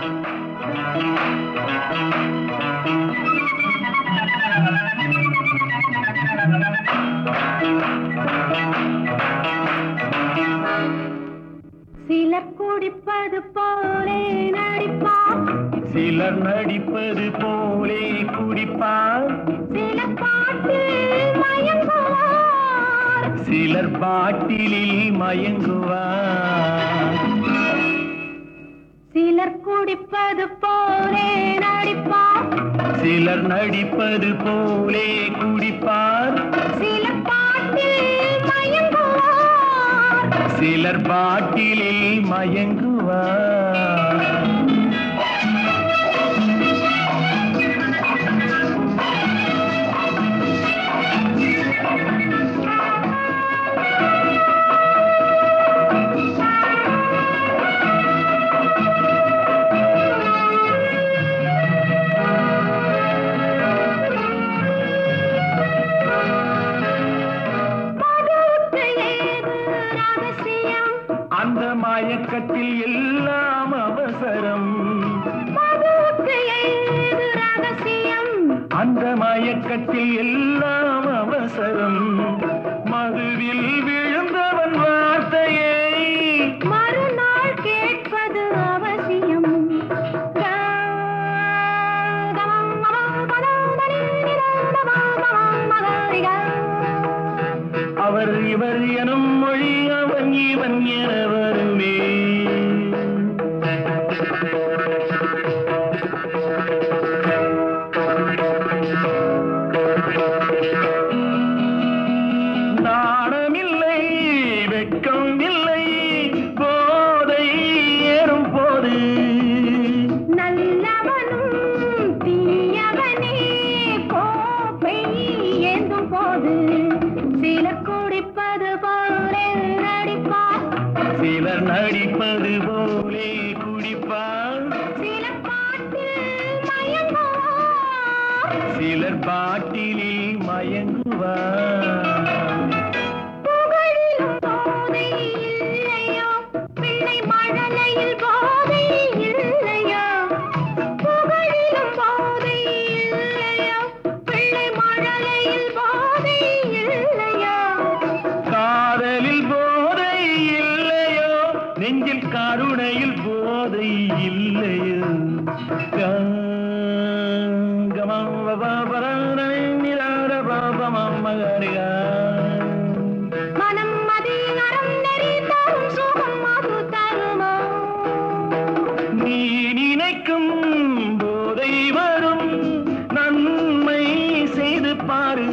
சிலர் குடிப்பது போலே நடிப்பார் சிலர் நடிப்பது போலே குடிப்பார் சில பாட்டில் மயங்குவார் சிலர் பாட்டிலில் மயங்குவார் சிலர் குடிப்பது போலே நடிப்பார் சிலர் நடிப்பது போலே குடிப்பார் சில பாட்டில் மயங்குவார் சிலர் பாட்டிலில் மயங்குவார் மதுவுக்கு ஏது ரகசியம் அந்த மயக்கத்தில் எல்லாம் அவசரம் மதுவுக்கு ஏது ரகசியம் அந்த மயக்கத்தில் எல்லாம் அவசரம் மதுவில் விழுந்தவன் வார்த்தையை மறுநாள் கேட்பது அவசியம் அவர் இவர் எனும் மொழி அவன் இவன் என வருமே நாணமில்லை வெட்கம் இல்லை போதை ஏறும் போது நல்லவனும் தீயவனே கோப்பை ஏந்தும் போது சிலர் குடிப்பது போலே நடிப்பார் சிலர் நடிப்பது போலே குடிப்பார் சில பாட்டில் மயங்குவார் சிலர் பாட்டிலில் மயங்குவார் புகழிலும் போதை இல்லையோ பிள்ளை மழலையில் போதை இல்லையோ புகழிலும் போதை இல்லையோ பிள்ளை மழலையில் போதை இல்லையோ காதலில் போதை இல்லையோ நெஞ்சில் கருணையில் போதை இல்லையோ கமம் மனம் மதியரம் நெறி தரும் சுகம் அது தருமோ நீ நினைக்கும் போதை வரும் நன்மை செய்து பாரு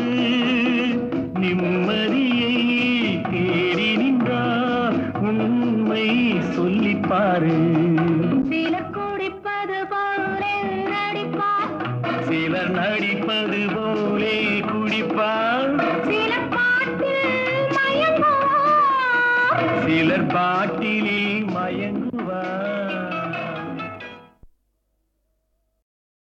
நிம்மதியை தேடி நின்றார் உண்மை சொல்லிப் பாரு சிலர் குடிப்பது போலே நடிப்பார் சிலர் நடிப்பது போலே குடிப்பார் சில பாட்டில் மயங்குவார் சிலர் பாட்டிலில்